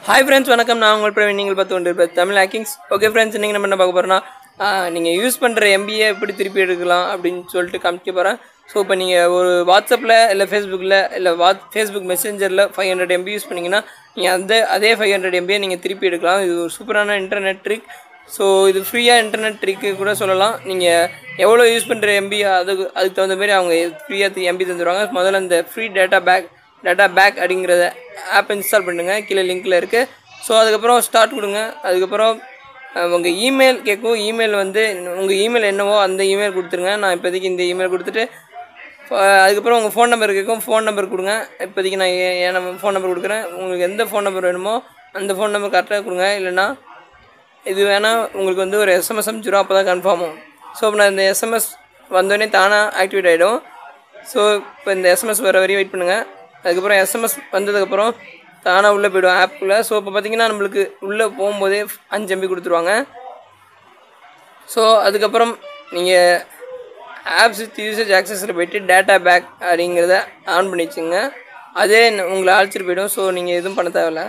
hi friends வணக்கம் நான் உங்கள் பிரவீன் நீங்கள் பார்த்து கொண்டு இருப்பேன் தமிழ் ஹேக்கிங்ஸ் ஓகே ஃப்ரெண்ட்ஸ் இன்றைக்கி நம்ம என்ன பார்க்க போகிறோம்னா நீங்கள் யூஸ் பண்ணுற எம்பிஏ எப்படி திருப்பி எடுக்கலாம் அப்படின்னு சொல்லிட்டு காமிக்க போகிறேன் ஸோ இப்போ நீங்கள் ஒரு வாட்ஸ்அப்பில் இல்லை ஃபேஸ்புக்கில் இல்லை வாட் ஃபேஸ்புக் மெசேஞ்சரில் ஃபைவ் ஹண்ட்ரட் எம்பி யூஸ் பண்ணிங்கன்னா நீங்கள் அந்த அதே ஃபைவ் ஹண்ட்ரட் எம்பியை நீங்கள் திருப்பி எடுக்கலாம் இது ஒரு சூப்பரான இன்டர்நெட் ட்ரிக் ஸோ இது ஃப்ரீயாக இன்டர்நெட் ட்ரிக்கு கூட சொல்லலாம் நீங்கள் எவ்வளோ யூஸ் பண்ணுற எம்பி அதுக்கு அதுக்கு தகுந்த மாதிரி அவங்க ஃப்ரீயாக எம்பி தந்துடுவாங்க முதல்ல இந்த free data pack data pack அப்படிங்கிறத ஆப் இன்ஸ்டால் பண்ணுங்க கீழே லிங்க்கில் இருக்குது ஸோ அதுக்கப்புறம் ஸ்டார்ட் கொடுங்க அதுக்கப்புறம் அஹ், உங்கள் இமெயில் கேட்கும் இமெயில் வந்து உங்கள் இமெயில் என்னவோ அந்த இமெயில் கொடுத்துருங்க நான் இப்போதைக்கு இந்த இமெயில் கொடுத்துட்டு அஹ், அதுக்கப்புறம் உங்கள் ஃபோன் நம்பர் கேட்கும் ஃபோன் நம்பர் கொடுங்க இப்போதைக்கு நான் ஏ- என் நம்ம ஃபோன் நம்பர் கொடுக்குறேன் உங்களுக்கு எந்த ஃபோன் நம்பர் வேணுமோ அந்த ஃபோன் நம்பர் கரெக்டாக கொடுங்க இல்லைன்னா இது வேணால் உங்களுக்கு வந்து ஒரு எஸ்எம்எஸ் அனுப்பிச்சிடும் அப்போ தான் கன்ஃபார்ம் ஆகும் ஸோ இப்போ நான் இந்த எஸ்எம்எஸ் வந்தோடனே தானாக ஆக்டிவேட் ஆகிடும் ஸோ இப்போ இந்த எஸ்எம்எஸ் வர வரையும் வெயிட் பண்ணுங்கள் அதுக்கப்புறம் எஸ்எம்எஸ் வந்ததுக்கப்புறம் தானாக உள்ளே போய்டும் ஆப்புக்குள்ளே ஸோ இப்போ பார்த்தீங்கன்னா நம்மளுக்கு உள்ளே போகும்போதே அஞ்சு எம்பி கொடுத்துருவாங்க ஸோ அதுக்கப்புறம் நீங்கள் ஆப்ஸ் வித் யூசேஜ் ஆக்சஸில் போயிட்டு டேட்டா பேக் அப்படிங்கிறத ஆன் பண்ணி வச்சுங்க அதே உங்களை அழைச்சிட்டு போயிடும் ஸோ நீங்கள் எதுவும் பண்ண தேவையில்ல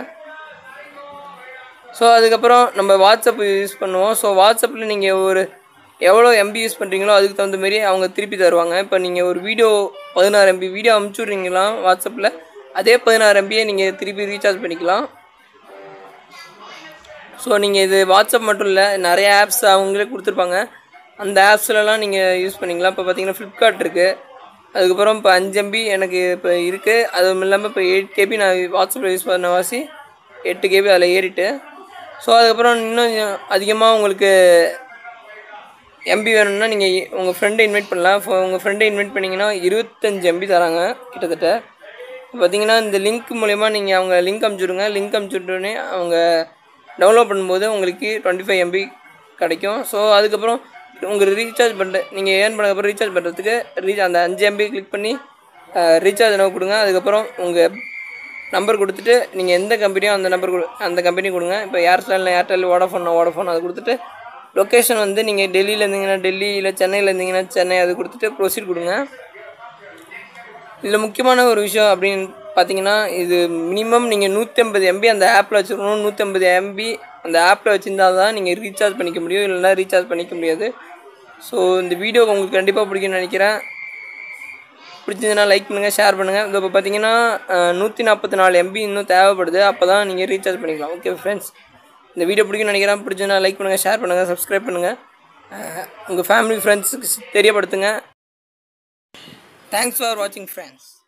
ஸோ அதுக்கப்புறம் நம்ம வாட்ஸ்அப் யூஸ் பண்ணுவோம் ஸோ வாட்ஸ்அப்பில் நீங்கள் ஒரு எவ்வளோ எம்பி யூஸ் பண்ணுறீங்களோ அதுக்கு தகுந்த மாதிரி அவங்க திருப்பி தருவாங்க இப்போ நீங்கள் ஒரு வீடியோ பதினாறு எம்பி வீடியோ அமுச்சு விட்றீங்களா வாட்ஸ்அப்பில் அதே பதினாறு எம்பியை நீங்கள் திருப்பி ரீசார்ஜ் பண்ணிக்கலாம் ஸோ நீங்கள் இது வாட்ஸ்அப் மட்டும் இல்லை நிறைய ஆப்ஸ் அவங்களே கொடுத்துருப்பாங்க அந்த ஆப்ஸ்லலாம் நீங்கள் யூஸ் பண்ணிக்கலாம் இப்போ பார்த்தீங்கன்னா ஃப்ளிப்கார்ட் இருக்குது அதுக்கப்புறம் இப்போ அஞ்சு எம்பி எனக்கு இப்போ இருக்குது அதுவும் இல்லாமல் இப்போ எயிட் கேபி நான் வாட்ஸ்அப்பில் யூஸ் பண்ண வாசி எட்டு கேபி அதில் ஏறிட்டு ஸோ அதுக்கப்புறம் இன்னும் அதிகமாக உங்களுக்கு எம்பி வேணும்னா நீங்கள் உங்கள் ஃப்ரெண்டை இன்வைட் பண்ணலாம் இப்போ உங்கள் ஃப்ரெண்டை இன்வைட் பண்ணிங்கன்னா இருபத்தஞ்சு எம்பி தராங்க கிட்டத்தட்ட பார்த்தீங்கன்னா இந்த லிங்க் மூலயமா நீங்கள் அவங்க லிங்க் அனுப்பிச்சுடுங்க லிங்க் அனுப்பிச்சுட்டோடனே அவங்க டவுன்லோட் பண்ணும்போது உங்களுக்கு டுவெண்ட்டி ஃபைவ் எம்பி கிடைக்கும் ஸோ அதுக்கப்புறம் உங்களுக்கு ரீசார்ஜ் பண்ணுற நீங்கள் ஏர்ன் பண்ணதுக்கப்புறம் ரீசார்ஜ் பண்ணுறதுக்கு ரீச் அந்த அஞ்சு எம்பி கிளிக் பண்ணி ரீசார்ஜ் என்ன கொடுங்க அதுக்கப்புறம் உங்கள் நம்பர் கொடுத்துட்டு நீங்கள் எந்த கம்பெனியோ அந்த நம்பர் கொடு அந்த கம்பெனி கொடுங்க இப்போ ஏர்டெல் ஏர்டெல் வோடாஃபோன் வோடாஃபோன் அதை கொடுத்துட்டு லொக்கேஷன் வந்து நீங்கள் டெல்லியில் இருந்தீங்கன்னா டெல்லி இல்லை சென்னையில் இருந்தீங்கன்னா சென்னை அது கொடுத்துட்டு ப்ரொசீட் கொடுங்க இதில் முக்கியமான ஒரு விஷயம் அப்படின்னு பார்த்தீங்கன்னா இது மினிமம் நீங்கள் நூற்றி ஐம்பது எம்பி அந்த ஆப்பில் வச்சுருக்கணும் நூற்றி ஐம்பது எம்பி அந்த ஆப்பில் வச்சுருந்தா தான் நீங்கள் ரீசார்ஜ் பண்ணிக்க முடியும் இல்லைன்னா ரீசார்ஜ் பண்ணிக்க முடியாது ஸோ இந்த வீடியோ உங்களுக்கு கண்டிப்பாக பிடிக்கும்னு நினைக்கிறேன் பிடிச்சதுன்னா லைக் பண்ணுங்கள் ஷேர் பண்ணுங்கள் இது இப்போ பார்த்தீங்கன்னா நூற்றி நாற்பத்தி நாலு எம்பி இன்னும் தேவைப்படுது அப்போ தான் நீங்கள் ரீசார்ஜ் பண்ணிக்கலாம் ஓகே ஃப்ரெண்ட்ஸ் இந்த வீடியோ பிடிக்கும்னு நினைக்கிறேன் பிடிச்சதுன்னா லைக் பண்ணுங்கள் ஷேர் பண்ணுங்கள் சப்ஸ்கிரைப் பண்ணுங்கள் உங்கள் ஃபேமிலி ஃப்ரெண்ட்ஸுக்கு தெரியப்படுத்துங்க தேங்க்ஸ் ஃபார் வாட்சிங் ஃப்ரெண்ட்ஸ்